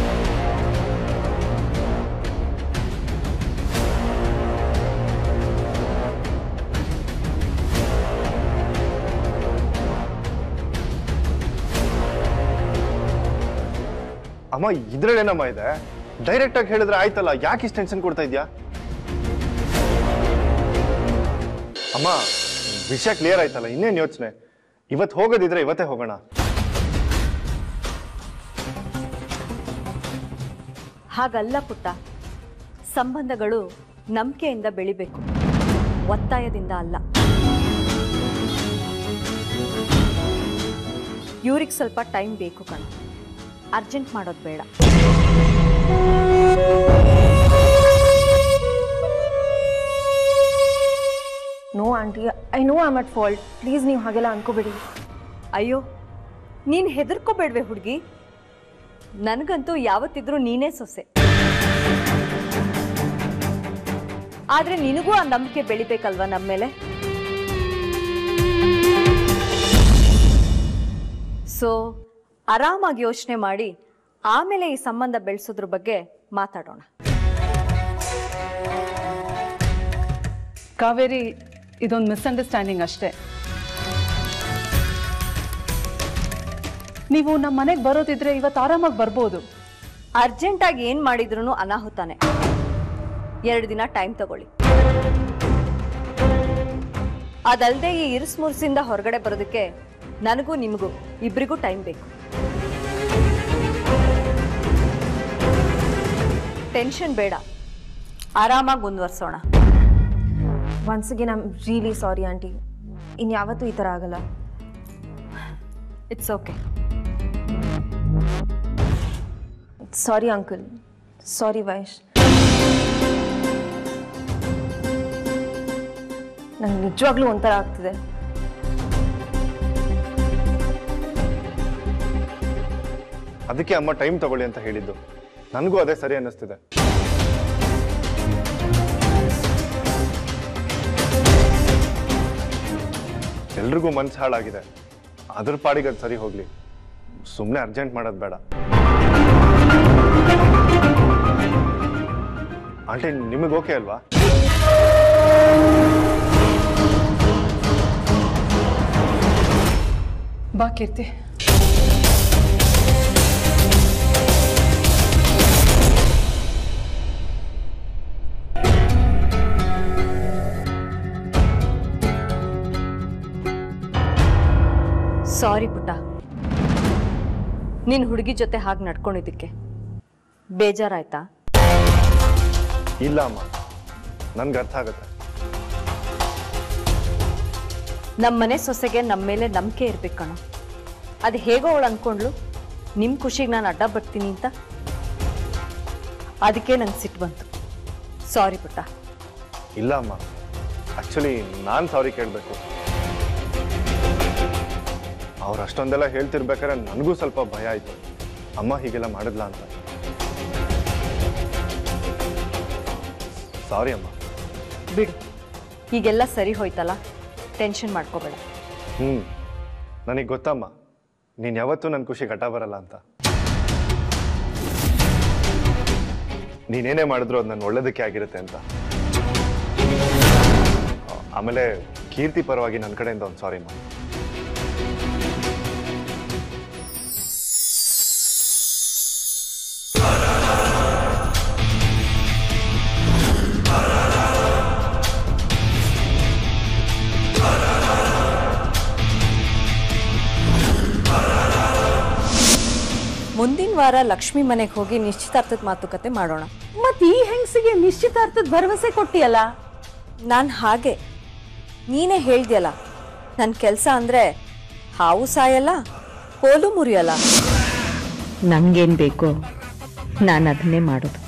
ಅಮ್ಮ ಇದ್ರಲ್ಲೇನಮ್ಮ ಇದೆ ಡೈರೆಕ್ಟ್ ಆಗಿ ಹೇಳಿದ್ರೆ ಆಯ್ತಲ್ಲ ಯಾಕೆ ಇಷ್ಟು ಟೆನ್ಷನ್ ಕೊಡ್ತಾ ಇದ್ಯಾ ಅಮ್ಮ ವಿಷಯ ಕ್ಲಿಯರ್ ಆಯ್ತಲ್ಲ ಇನ್ನೇನ್ ಯೋಚನೆ ಇವತ್ತು ಹೋಗೋದಿದ್ರೆ ಇವತ್ತೇ ಹೋಗೋಣ ಹಾಗಲ್ಲ ಪುಟ್ಟ ಸಂಬಂಧಗಳು ನಂಬಿಕೆಯಿಂದ ಬೆಳಿಬೇಕು ಒತ್ತಾಯದಿಂದ ಅಲ್ಲ ಇವ್ರಿಗೆ ಸ್ವಲ್ಪ ಟೈಮ್ ಬೇಕು ಕಣ ಅರ್ಜೆಂಟ್ ಮಾಡೋದು ಬೇಡ no aunty I know am at fault please ನೀವು ಹಾಗೆಲ್ಲ ಅನ್ಕೋಬೇಡಿ ಅಯ್ಯೋ ನೀನು ಹೆದರ್ಕೋಬೇಡ್ವೆ ಹುಡುಗಿ ನನಗಂತೂ ಯಾವತ್ತಿದ್ರೂ ನೀನೇ ಸೊಸೆ ಆದ್ರೆ ನಿನಗೂ ಆ ನಂಬಿಕೆ ಬೆಳಿಬೇಕಲ್ವಾ ನಮ್ಮ ಮೇಲೆ ಸೊ ಆರಾಮಾಗಿ ಯೋಚನೆ ಮಾಡಿ ಆಮೇಲೆ ಈ ಸಂಬಂಧ ಬೆಳೆಸೋದ್ರ ಬಗ್ಗೆ ಮಾತಾಡೋಣ ಕಾವೇರಿ ಇದೊಂದು ಮಿಸ್ಅಂಡರ್ಸ್ಟ್ಯಾಂಡಿಂಗ್ ಅಷ್ಟೇ ನೀವು ನಮ್ಮ ಮನೆಗೆ ಬರೋದಿದ್ರೆ ಇವತ್ತು ಆರಾಮಾಗಿ ಬರ್ಬೋದು ಅರ್ಜೆಂಟಾಗಿ ಏನು ಮಾಡಿದ್ರು ಅನಾಹುತಾನೆ ಎರಡು ದಿನ ಟೈಮ್ ತಗೊಳ್ಳಿ ಅದಲ್ಲದೆ ಈ ಇರಿಸ್ ಮುರ್ಸಿಂದ ಹೊರಗಡೆ ಬರೋದಕ್ಕೆ ನನಗೂ ನಿಮಗೂ ಇಬ್ಬರಿಗೂ ಟೈಮ್ ಬೇಕು ಟೆನ್ಷನ್ ಬೇಡ ಆರಾಮಾಗಿ ಮುಂದುವರ್ಸೋಣ once again I'm really sorry aunty ಇನ್ಯಾವತ್ತೂ ಈ ಥರ ಆಗಲ್ಲ it's okay sorry uncle sorry Vaish ನಂಗೆ ನಿಜವಾಗ್ಲೂ ಒಂಥರ ಆಗ್ತಿದೆ ಅದಕ್ಕೆ ಅಮ್ಮ ಟೈಮ್ ತಗೊಳ್ಳಿ ಅಂತ ಹೇಳಿದ್ದು ನನಗೂ ಅದೇ ಸರಿ ಅನ್ನಿಸ್ತಿದೆ ಎಲ್ರಿಗೂ ಮನ್ಸು ಹಾಳಾಗಿದೆ ಅದ್ರ ಪಾಡಿಗೆ ಅದು ಸರಿ ಹೋಗ್ಲಿ ಸುಮ್ಮನೆ ಅರ್ಜೆಂಟ್ ಮಾಡೋದು ಬೇಡ ಆಂಟಿ ನಿಮಗೆ ಓಕೆ ಅಲ್ವಾ ಬಾ ಕೀರ್ತಿ ಸಾರಿ ಪುಟ್ಟ ನಿನ್ನ ಹುಡುಗಿ ಜೊತೆ ಹಾಗೆ ನಡ್ಕೊಂಡಿದ್ದಕ್ಕೆ ಬೇಜಾರಾಯ್ತಾ ಇಲ್ಲ ಅಮ್ಮ ನನ್ಗೆ ಅರ್ಥ ಆಗುತ್ತೆ ನಮ್ಮನೆ ಸೊಸೆಗೆ ನಮ್ಮ ಮೇಲೆ ನಂಬಿಕೆ ಇರ್ಬೇಕು ಕಣೋ ಅದು ಹೇಗೋ ಅವಳು ಅನ್ಕೊಂಡ್ಲು ನಿಮ್ಮ ಖುಷಿಗೆ ನಾನು ಅಡ್ಡ ಬರ್ತೀನಿ ಅಂತ ಅದಕ್ಕೆ ನಂಗೆ ಸಿಟ್ಟು ಬಂತು ಸಾರಿ ಪುಟ್ಟ ಇಲ್ಲ ಅಮ್ಮ ಆಕ್ಚುಲಿ ನಾನು ಸಾರಿ ಕೇಳಬೇಕು ಅವ್ರು ಅಷ್ಟೊಂದೆಲ್ಲ ಹೇಳ್ತಿರ್ಬೇಕಾದ್ರೆ ನನಗೂ ಸ್ವಲ್ಪ ಭಯ ಆಯ್ತು ಅಮ್ಮ ಹೀಗೆಲ್ಲ ಮಾಡಿದ್ಲ ಅಂತ ಸಾರಿ ಅಮ್ಮ ಬಿಡು ಈಗೆಲ್ಲ ಸರಿ ಹೋಯ್ತಲ್ಲ ಟೆನ್ಷನ್ ಮಾಡ್ಕೋಬೇಡ ಹ್ಞೂ ನನಗೆ ಗೊತ್ತಮ್ಮ ನೀನು ಯಾವತ್ತೂ ನನ್ನ ಖುಷಿ ಘಟ ಬರಲ್ಲ ಅಂತ ನೀನೇನೇ ಮಾಡಿದ್ರು ಅದು ನನ್ನ ಒಳ್ಳೇದಕ್ಕೆ ಆಗಿರುತ್ತೆ ಅಂತ ಆಮೇಲೆ ಕೀರ್ತಿ ಪರವಾಗಿ ನನ್ನ ಕಡೆಯಿಂದ ಒಂದು ಸಾರಿ ಮಾ ಮುಂದಿನ ವಾರ ಲಕ್ಷ್ಮಿ ಮನೆಗೆ ಹೋಗಿ ನಿಶ್ಚಿತಾರ್ಥದ ಮಾತುಕತೆ ಮಾಡೋಣ ಮತ್ ಈ ಹೆಂಗಸಿಗೆ ನಿಶ್ಚಿತಾರ್ಥದ ಭರವಸೆ ಕೊಟ್ಟಿಯಲ್ಲ ನಾನು ಹಾಗೆ ನೀನೇ ಹೇಳ್ದ್ಯಲ್ಲ ನನ್ನ ಕೆಲಸ ಅಂದರೆ ಹಾವು ಸಾಯಲ್ಲ ಕೋಲು ಮುರಿಯಲ್ಲ ನಂಗೇನು ಬೇಕೋ ನಾನು ಅದನ್ನೇ ಮಾಡೋದು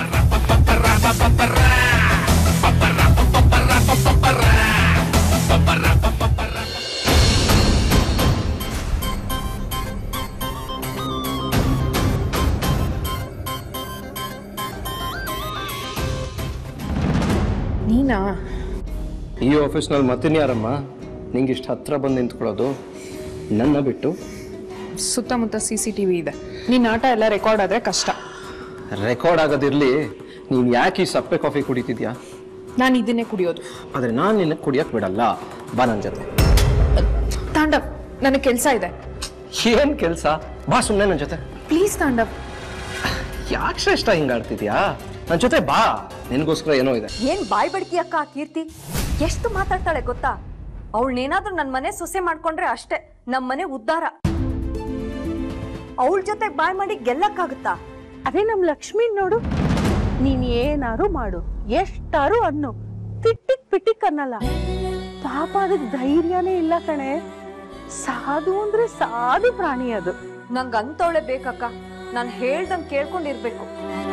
ನೀನಾ ಈ ಆಫೀಸ್ನಲ್ಲಿ ಮತ್ತಿನ್ಯಾರಮ್ಮ ನಿಂಗೆ ಇಷ್ಟು ಹತ್ರ ಬಂದು ನಿಂತ್ಕೊಳ್ಳೋದು ನನ್ನ ಬಿಟ್ಟು ಸುತ್ತಮುತ್ತ ಸಿ ಸಿ ಟಿ ವಿ ಇದೆ ನಿನ್ನ ಆಟ ಎಲ್ಲ ರೆಕಾರ್ಡ್ ಆದರೆ ಕಷ್ಟ ರೆಕಾರ್ಡ್ ಆಗೋದಿರಲಿ ನೀನು ಯಾಕೆ ಈ ಸಪ್ಪೆ ಕಾಫಿ ಕುಡಿತಿದ್ಯಾ ನಾನು ಇದನ್ನೇ ಕುಡಿಯೋದು ಆದರೆ ನಾನು ನಿನ್ನ ಕುಡಿಯೋಕೆ ಬಿಡಲ್ಲ ಬಾ ನನ್ನ ಜೊತೆ ತಾಂಡವ್ ನನಗೆ ಕೆಲಸ ಇದೆ ಏನು ಕೆಲಸ ಬಾ ಸುಮ್ಮನೆ ನನ್ನ ಜೊತೆ ಪ್ಲೀಸ್ ತಾಂಡವ್ ಯಾಕೆ ಶ್ರೇಷ್ಠ ಹಿಂಗಾಡ್ತಿದ್ಯಾ ನನ್ನ ಜೊತೆ ಬಾ ನಿನಗೋಸ್ಕರ ಏನೋ ಇದೆ ಏನ್ ಬಾಯ್ ಬಡ್ಕಿ ಅಕ್ಕ ಆ ಕೀರ್ತಿ ಎಷ್ಟು ಮಾತಾಡ್ತಾಳೆ ಗೊತ್ತಾ ಅವಳನ್ನೇನಾದ್ರೂ ನನ್ನ ಮನೆ ಸೊಸೆ ಮಾಡ್ಕೊಂಡ್ರೆ ಅಷ್ಟೇ ನಮ್ಮ ಮನೆ ಉದ್ಧಾರ ಅವಳ ಜೊತೆ ಬಾಯ್ ಮಾಡಿ ಗೆಲ್ಲಕ್ಕಾಗುತ್ತಾ ಅದೇ ನಮ್ ಲಕ್ಷ್ಮಿ ನೋಡು ನೀನ್ ಏನಾರು ಮಾಡು ಎಷ್ಟಾರು ಅನ್ನು ತಿಟ್ಟಿಕ್ ಪಿಟಿಕ್ ಅನ್ನಲ್ಲ ಪಾಪ ಅದಕ್ ಧೈರ್ಯನೇ ಇಲ್ಲ ಕಣೆ ಸಾಧು ಅಂದ್ರೆ ಸಾಧು ಪ್ರಾಣಿ ಅದು ನಂಗ್ ಅಂತವಳೆ ಬೇಕಕ್ಕ ನಾನ್ ಹೇಳ್ದಂಗ್ ಕೇಳ್ಕೊಂಡಿರ್ಬೇಕು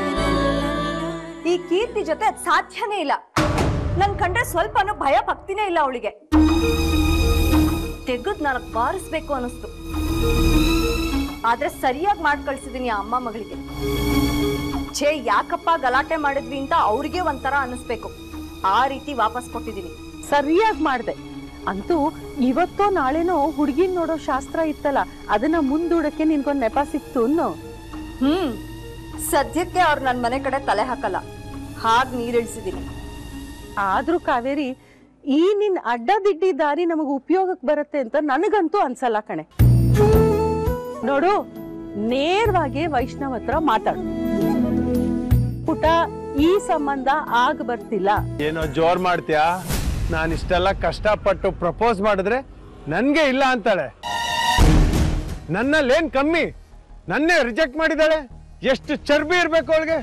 ಈ ಕೀರ್ತಿ ಜೊತೆ ಅದ್ ಸಾಧ್ಯನೇ ಇಲ್ಲ ನನ್ ಕಂಡ್ರೆ ಸ್ವಲ್ಪನೂ ಭಯ ಭಕ್ತಿನೇ ಇಲ್ಲ ಅವಳಿಗೆ ತೆಗೆದ್ ನನಗ್ ಬಾರಿಸ್ಬೇಕು ಅನಿಸ್ತು ಆದ್ರೆ ಸರಿಯಾಗಿ ಮಾಡಿ ಕಳ್ಸಿದೀನಿ ಆ ಅಮ್ಮ ಮಗಳಿಗೆ ಛೇ ಯಾಕಪ್ಪ ಗಲಾಟೆ ಮಾಡಿದ್ವಿ ಅಂತ ಅವ್ರಿಗೆ ಒಂಥರ ಅನಿಸ್ಬೇಕು ಆ ರೀತಿ ವಾಪಸ್ ಕೊಟ್ಟಿದೀನಿ ಸರಿಯಾಗಿ ಮಾಡ್ದೆ ಅಂತೂ ಇವತ್ತೋ ನಾಳೆನೋ ಹುಡುಗಿನ್ ನೋಡೋ ಶಾಸ್ತ್ರ ಇತ್ತಲ್ಲ ಅದನ್ನ ಮುಂದೂಡಕ್ಕೆ ನಿನ್ಗೊಂದ್ ನೆಪ ಸಿಕ್ತು ಅನ್ನೋ ಹ್ಮ್ ಸದ್ಯಕ್ಕೆ ಅವ್ರು ನನ್ ಮನೆ ಕಡೆ ತಲೆ ಹಾಕಲ್ಲ ಹಾಗ್ ನೀರಿಳಿಸಿದೀನಿ ಆದ್ರೂ ಕಾವೇರಿ ಈ ನಿನ್ ಅಡ್ಡದಿಡ್ಡಿ ದಾರಿ ನಮಗ್ ಉಪಯೋಗಕ್ ಬರುತ್ತೆ ಅಂತ ನನಗಂತೂ ಅನ್ಸಲ್ಲ ಕಣೆ ನೋಡು ನೇರವಾಗಿ ವೈಷ್ಣವ್ ಹತ್ರ ಮಾತಾಡು ಪುಟ ಈ ಸಂಬಂಧ ಆಗ ಬರ್ತಿಲ್ಲ ಏನೋ ಜೋರ್ ಮಾಡ್ತೀಯಾ ನಾನು ಇಷ್ಟೆಲ್ಲ ಕಷ್ಟಪಟ್ಟು ಪ್ರಪೋಸ್ ಮಾಡಿದ್ರೆ ನನ್ಗೆ ಇಲ್ಲ ಅಂತಾಳೆ ನನ್ನಲ್ಲಿ ಏನ್ ಕಮ್ಮಿ ನನ್ನೇ ರಿಜೆಕ್ಟ್ ಮಾಡಿದಾಳೆ ಎಷ್ಟು ಚರ್ಬಿ ಇರ್ಬೇಕು ಅವಳಿಗೆ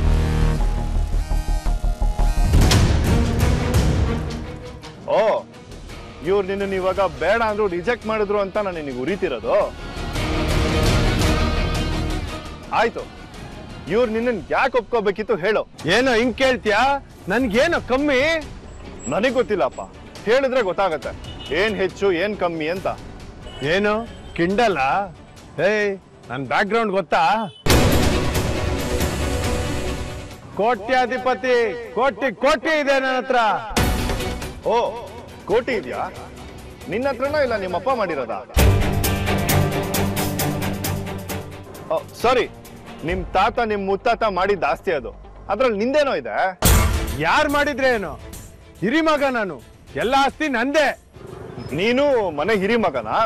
ಓ ಇವ್ರು ನಿನ್ನ ಇವಾಗ ಬೇಡ ಅಂದ್ರು ರಿಜೆಕ್ಟ್ ಮಾಡಿದ್ರು ಅಂತ ನಾನು ನಿನಗೆ ಉರಿತಿರೋದು ಆಯ್ತು ಇವ್ರು ನಿನ್ನ ಯಾಕೆ ಒಪ್ಕೋಬೇಕಿತ್ತು ಹೇಳು ಏನೋ ಹಿಂಗ್ ಕೇಳ್ತೀಯಾ ನನ್ಗೇನೋ ಕಮ್ಮಿ ನನಗ್ ಗೊತ್ತಿಲ್ಲಪ್ಪ ಹೇಳಿದ್ರೆ ಗೊತ್ತಾಗತ್ತೆ ಏನ್ ಹೆಚ್ಚು ಏನ್ ಕಮ್ಮಿ ಅಂತ ಏನು ಕಿಂಡಲ್ಲ ಏಯ್ ನನ್ ಬ್ಯಾಕ್ ಗ್ರೌಂಡ್ ಗೊತ್ತಾ ಕೋಟ್ಯಾಧಿಪತಿ ಕೋಟಿ ಕೋಟಿ ಇದೆ ನನ್ನ ಹತ್ರ ಓ ಕೋಟಿ ಇದೆಯಾ ನಿನ್ನ ಹತ್ರನೋ ಇಲ್ಲ ನಿಮ್ಮಪ್ಪ ಮಾಡಿರೋದಾ ಸಾರಿ ನಿಮ್ ತಾತ ನಿಮ್ ಮುತ್ತಾತ ಮಾಡಿದ ಆಸ್ತಿ ಅದು ಅದ್ರಲ್ಲಿ ನಿಂದೇನೋ ಇದೆ ಯಾರು ಮಾಡಿದ್ರೆ ಏನು ಹಿರಿ ಮಗ ನಾನು ಎಲ್ಲ ಆಸ್ತಿ ನಂದೇ ನೀನು ಮನೆ ಹಿರಿ ಮಗನಾ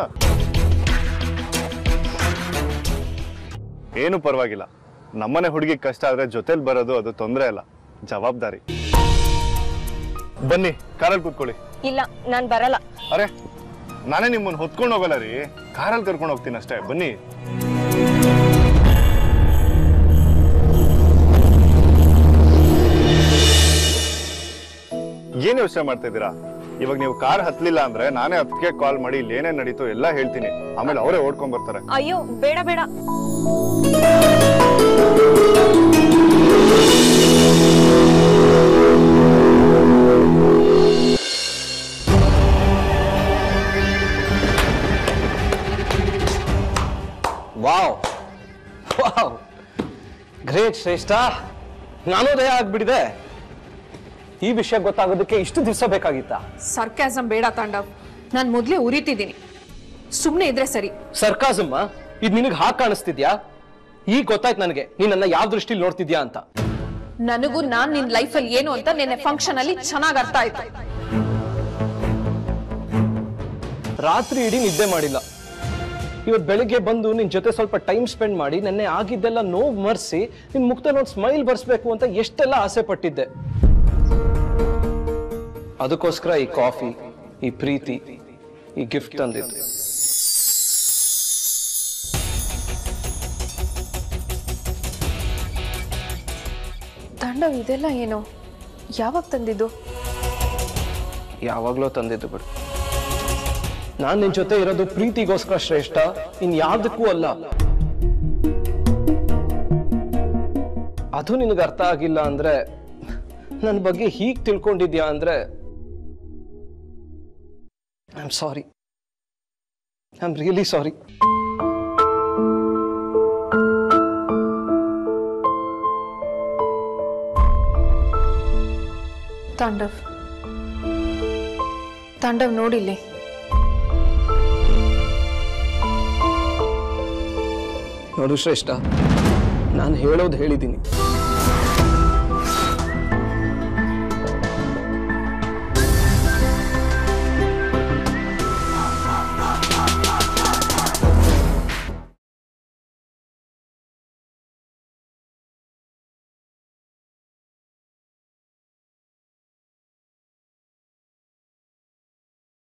ಏನು ಪರವಾಗಿಲ್ಲ ನಮ್ಮನೆ ಹುಡುಗಿ ಕಷ್ಟ ಆದ್ರೆ ಜೊತೆಲಿ ಬರೋದು ಅದು ತೊಂದರೆ ಅಲ್ಲ ಜವಾಬ್ದಾರಿ ಬನ್ನಿ ಕಾರಲ್ಲಿ ಕೂತ್ಕೊಳ್ಳಿ ಇಲ್ಲ ನಾನ್ ಬರಲ್ಲ ಅರೆ ನಾನೇ ನಿಮ್ಮನ್ನ ಹೊತ್ಕೊಂಡು ಹೋಗಲ್ಲ ರೀ ಕಾರಲ್ಲಿ ಕರ್ಕೊಂಡು ಹೋಗ್ತೀನಿ ಅಷ್ಟೇ ಬನ್ನಿ ಏನ್ ಯೋಚನೆ ಮಾಡ್ತಾ ಇದ್ದೀರಾ ಇವಾಗ ನೀವು ಕಾರ್ ಹತ್ಲಿಲ್ಲ ಅಂದ್ರೆ ನಾನೇ ಅದಕ್ಕೆ ಕಾಲ್ ಮಾಡಿ ಇಲ್ಲಿ ಏನೇನ್ ನಡೀತು ಎಲ್ಲ ಹೇಳ್ತೀನಿ ಆಮೇಲೆ ಅವರೇ ಓಡ್ಕೊಂಡ್ ಬರ್ತಾರೆ ಅಯ್ಯೋ ಬೇಡ ಬೇಡ ವಾವ್ ವಾವ್ ಗ್ರೇಟ್ ಶ್ರೇಷ್ಠ ಜ್ಞಾನೋದಯ ಆಗ್ಬಿಟ್ಟಿದೆ ಈ ವಿಷಯ ಗೊತ್ತಾಗೋದಕ್ಕೆ ಇಷ್ಟು ದಿವಸ ಬೇಕಾಗಿತ್ತಾ ಸರ್ಕ್ಯಾಸಮ್ ಬೇಡ ತಾಂಡವ್ ನಾನು ಮೊದ್ಲೇ ಉರಿತಿದ್ದೀನಿ ಸುಮ್ಮನೆ ಇದ್ರೆ ಸರಿ ಸರ್ಕಾಸಮ್ಮ ಇದು ನಿನಗೆ ಹಾಗೆ ಕಾಣಿಸ್ತಿದ್ಯಾ ಈಗ ಗೊತ್ತಾಯ್ತು ನನಗೆ ನೀನನ್ನ ಯಾವ ದೃಷ್ಟಿಲಿ ನೋಡ್ತಿದ್ಯಾ ಅಂತ ನನಗೂ ನಾನ್ ನಿನ್ ಲೈಫಲ್ಲಿ ಏನು ಅಂತ ನಿನ್ನೆ ಫಂಕ್ಷನ್ ಅಲ್ಲಿ ಚೆನ್ನಾಗ್ ಅರ್ಥ ಆಯ್ತು ರಾತ್ರಿ ಇಡೀ ನಿದ್ದೆ ಮಾಡಿಲ್ಲ ಇವತ್ತು ಬೆಳಿಗ್ಗೆ ಬಂದು ನಿನ್ ಜೊತೆ ಸ್ವಲ್ಪ ಟೈಮ್ ಸ್ಪೆಂಡ್ ಮಾಡಿ ನೆನ್ನೆ ಆಗಿದ್ದೆಲ್ಲ ನೋವು ಮರ್ಸಿ ನಿನ್ ಮುಕ್ತಲ್ಲಿ ಒಂದು ಸ್ಮೈಲ್ ಬರ್ಸ್ಬೇಕು ಅಂತ ಎಷ್ಟೆಲ್ಲ ಆಸೆ ಪಟ್ಟಿದ್ದೆ ಅದಕ್ಕೋಸ್ಕರ ಈ ಕಾಫಿ ಈ ಪ್ರೀತಿ ಈ ಗಿಫ್ಟ್ ತಂದಿದ್ದು ತಾಂಡವ್ ಇದೆಲ್ಲ ಏನು ಯಾವಾಗ ತಂದಿದ್ದು ಯಾವಾಗ್ಲೋ ತಂದಿದ್ದು ಬಿಡು ನಾನ್ ನಿನ್ ಜೊತೆ ಇರೋದು ಪ್ರೀತಿಗೋಸ್ಕರ ಶ್ರೇಷ್ಠ ಇನ್ ಯಾವ್ದಕ್ಕೂ ಅಲ್ಲ ಅದು ನಿನಗೆ ಅರ್ಥ ಆಗಿಲ್ಲ ಅಂದ್ರೆ ನನ್ನ ಬಗ್ಗೆ ಹೀಗ್ ತಿಳ್ಕೊಂಡಿದ್ಯಾ ಅಂದ್ರೆ I am sorry I am really sorry Tandav Tandav ನೋಡಿಲ್ಲಿ ನೋಡು ಶ್ರೇಷ್ಠ ನಾನು ಹೇಳೋದು ಹೇಳಿದ್ದೀನಿ